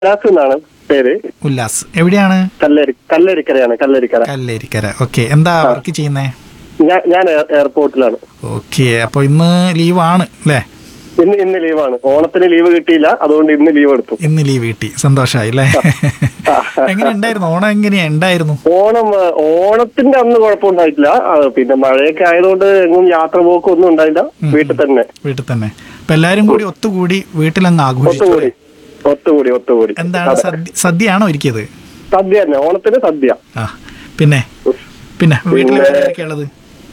ഉല്ലാസ് എന്നാണ് പേര് ഉല്ലാസ് എവിടെയാണ് കല്ലേരി കല്ലേരിക്കരയാണ് കല്ലേരിക്കര കല്ലേരിക്കര ഓക്കെ എന്താ വർക്ക് ചെയ്യുന്നേ ഞാൻ ഞാൻ എയർ- എയർപോർട്ടിലാണ് ഓക്കെ അപ്പൊ ഇന്ന് ലീവാണ് അല്ലേ ഇന്ന് ഇന്ന് ലീവാണ് ഓണത്തിന് ലീവ് കിട്ടിയില്ല അതുകൊണ്ട് ഇന്ന് ലീവ് എടുത്തു ഇന്ന് ലീവ് കിട്ടി സന്തോഷമായി അല്ലേ എങ്ങനെ ഉണ്ടായിരുന്നു ഓണം എങ്ങനെയാ ഉണ്ടായിരുന്നു ഓണം ആ, ഓണത്തിന്റെ അന്ന് കുഴപ്പമുണ്ടായിട്ടില്ല ആ, പിന്നെ മഴയൊക്കെ ആയതുകൊണ്ട് എങ്ങും യാത്ര പോക്കും ഒന്നും ഉണ്ടായില്ല വീട്ടിൽ തന്നെ വീട്ടിൽ തന്നെ അപ്പൊ എല്ലാരും കൂടി ഒത്തുകൂടി വീട്ടിലങ്ങ് ആഘോഷിച്ചു ഒത്തുകൂടി ഒത്തുകൂടി ഒത്തുകൂടി എന്താണ് സദ്യ സദ്യയാണോ ഒരുക്കിയത് സദ്യ തന്നെ ഓണത്തിന് സദ്യ ആ പിന്നെ പിന്നെ വീട്ടിൽ വേറെ ആരൊക്കെയാ ഉള്ളത്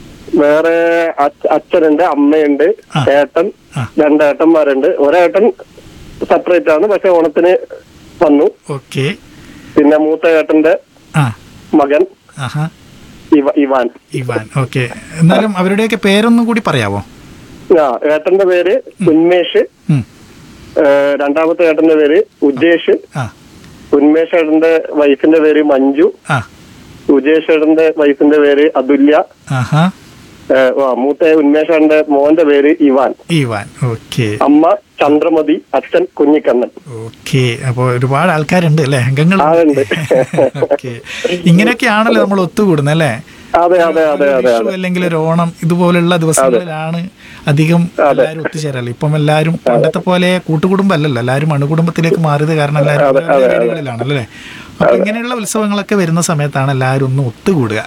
വേറെ അച്ഛ- അച്ഛനുണ്ട് അമ്മയുണ്ട് ആ. ഏട്ടൻ ആ. രണ്ട് ഏട്ടന്മാരുണ്ട് ഒരേട്ടൻ സെപ്പറേറ്റ് ആണ് പക്ഷെ ഓണത്തിന് വന്നു ഓക്കെ പിന്നെ മൂത്ത ഏട്ടന്റെ ആ മകൻ ആഹാ ഇവ ഇവാൻ ഇവാൻ ഓക്കെ എന്നാലും അവരുടെയൊക്കെ പേരൊന്നും കൂടി പറയാവോ ആ ഏട്ടന്റെ പേര് ഉന്മേഷ് ഉം. ഏഹ് രണ്ടാമത്തെ ഏട്ടന്റെ പേര് ഉജേഷ് ആ ഉന്മേഷ് ഏട്ടന്റെ വൈഫിന്റെ പേര് മഞ്ജു ആ ഉജേഷ് ഏട്ടന്റെ വൈഫിന്റെ പേര് അതുല്യ ആഹാ ഏഹ് ആ, മൂത്ത ഉന്മേഷ് ഏട്ടന്റെ മോന്റെ പേര് ഇവാൻ ഇവാൻ ഓക്കെ അമ്മ ചന്ദ്രമതി അച്ഛൻ കുഞ്ഞിക്കണ്ണൻ ഓക്കെ അപ്പൊ ഒരുപാട് ആൾക്കാരുണ്ട് അല്ലേ അംഗങ്ങൾ ആളുണ്ട്. ഓക്കെ ഇങ്ങനെയൊക്കെയാണല്ലോ നമ്മൾ ഒത്തുകൂടുന്നത് അല്ലേ അതെ അതെ അതെ ഒരു അതെ വിഷു അല്ലെങ്കിൽ ഒരു ഓണം ഇതുപോലുള്ള ദിവസങ്ങളിലാണ് അധികം എല്ലാവരും ഒത്തുചേരല് ഇപ്പം എല്ലാവരും പണ്ടത്തെ പോലെ കൂട്ടുകുടുംബം അല്ലല്ലോ എല്ലാവരും അണുകുടുംബത്തിലേക്ക് മാറിയത് കാരണം എല്ലാവരും ഓരോ വീടുകളിലാണല്ലേ അപ്പൊ ഇങ്ങനെയുള്ള ഉത്സവങ്ങളൊക്കെ വരുന്ന സമയത്താണ് എല്ലാവരും ഒന്ന് ഒത്തുകൂടുക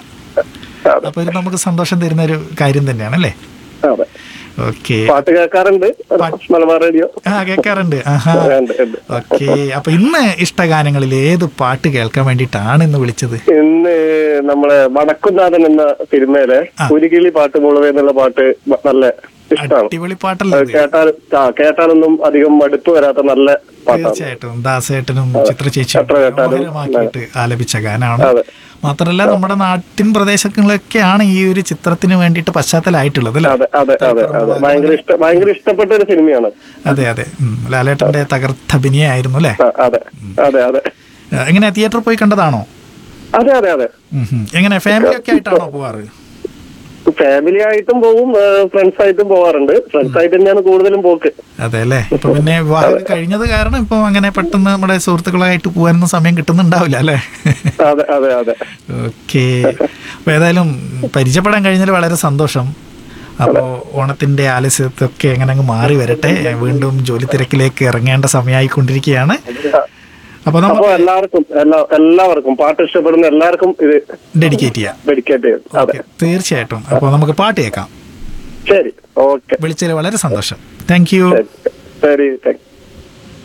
അതെ അപ്പൊ ഇത് നമുക്ക് സന്തോഷം തരുന്ന ഒരു കാര്യം തന്നെയാണ് അല്ലേ അതെ ഓക്കെ പാട്ട് കേൾക്കാറുണ്ട് മലബാർ റേഡിയോ ആ കേൾക്കാറുണ്ട് ആഹാ ഉണ്ട്, ഉണ്ട്. ഓക്കെ അപ്പൊ ഇന്ന് ഇഷ്ടഗാനങ്ങളിൽ ഏത് പാട്ട് കേൾക്കാൻ വേണ്ടിയിട്ടാണ് ഇന്ന് വിളിച്ചത് ഇന്ന് നമ്മളെ വടക്കുന്നാഥൻ എന്ന സിനിമയിലെ കുരുകിളി പാട്ട് മുളവേ എന്നുള്ള പാട്ട് വ- നല്ല ഇഷ്ടമാണ് അടിപൊളി പാട്ടല്ലേ അത് ഇത്? കേട്ടാൽ ആ കേട്ടാലൊന്നും അധികം മടുപ്പ് വരാത്ത നല്ല പാട്ടാണ് തീർച്ചയായിട്ടും ദാസേട്ടനും ചിത്ര ചേച്ചി ചിത്ര ചേട്ടനും, മനോഹരമാക്കിയിട്ട് ആലപിച്ച ഗാനമാണ് അതെ മാത്രല്ല നമ്മുടെ നാട്ടിൻ പ്രദേശങ്ങളിലൊക്കെയാണ് ഈ ഒരു ചിത്രത്തിന് വേണ്ടിയിട്ട് പശ്ചാത്തലമായിട്ടുള്ളത് അല്ലേ അതെ അതെ അതെ അതെ ഭയങ്കര ഇഷ്ട ഭയങ്കര ഇഷ്ടപ്പെട്ട ഒരു സിനിമയാണ് അതെ അതെ ഉം. ലാലേട്ടന്റെ തകർത്ത അഭിനയമായിരുന്നു അല്ലേ ആ, അതെ അതെ അതെ ആ, എങ്ങനെ തിയേറ്ററിൽ പോയി കണ്ടതാണോ അതെ അതെ അതെ ഉം, ഉം. എങ്ങനെ ഫാമിലി ഒക്കെ ആയിട്ടാണോ പോവാറ് ഫാമിലി ആയിട്ടും പോവും ഫ്രണ്ട്സ് ആയിട്ടും പോവാറുണ്ട് ഫ്രണ്ട്സ് ആയിട്ട് തന്നെയാണ് കൂടുതലും പോക്ക് അതെ അല്ലേ ഇപ്പൊ പിന്നെ വിവാഹം കഴിഞ്ഞത് കാരണം ഇപ്പൊ അങ്ങനെ പെട്ടെന്ന് നമ്മുടെ സുഹൃത്തുക്കളായിട്ട് പോകാനൊന്നും സമയം കിട്ടുന്നുണ്ടാവില്ല അല്ലേ അതെ അതെ അതെ ഓക്കെ അപ്പൊ ഏതായാലും പരിചയപ്പെടാൻ കഴിഞ്ഞാൽ വളരെ സന്തോഷം അപ്പോൾ ഓണത്തിന്റെ ആലസ്യത്തൊക്കെ എങ്ങനെ അങ്ങ് മാറി വരട്ടെ വീണ്ടും ജോലി തിരക്കിലേക്ക് ഇറങ്ങേണ്ട സമയമായിക്കൊണ്ടിരിക്കുകയാണ് അപ്പൊ അപ്പൊ നമുക്ക് എല്ലാവർക്കും എല്ലാ എല്ലാവർക്കും പാട്ട് ഇഷ്ടപ്പെടുന്ന എല്ലാവർക്കും ഇത് ഡെഡിക്കേറ്റ് ചെയ്യാം ഡെഡിക്കേറ്റ് ചെയ്യും അതെ ഓക്കെ തീർച്ചയായിട്ടും അപ്പോൾ നമുക്ക് പാട്ട് കേൾക്കാം ശരി ഓക്കെ വിളിച്ചതിൽ വളരെ സന്തോഷം താങ്ക് യു ശരി ശരി താങ്ക്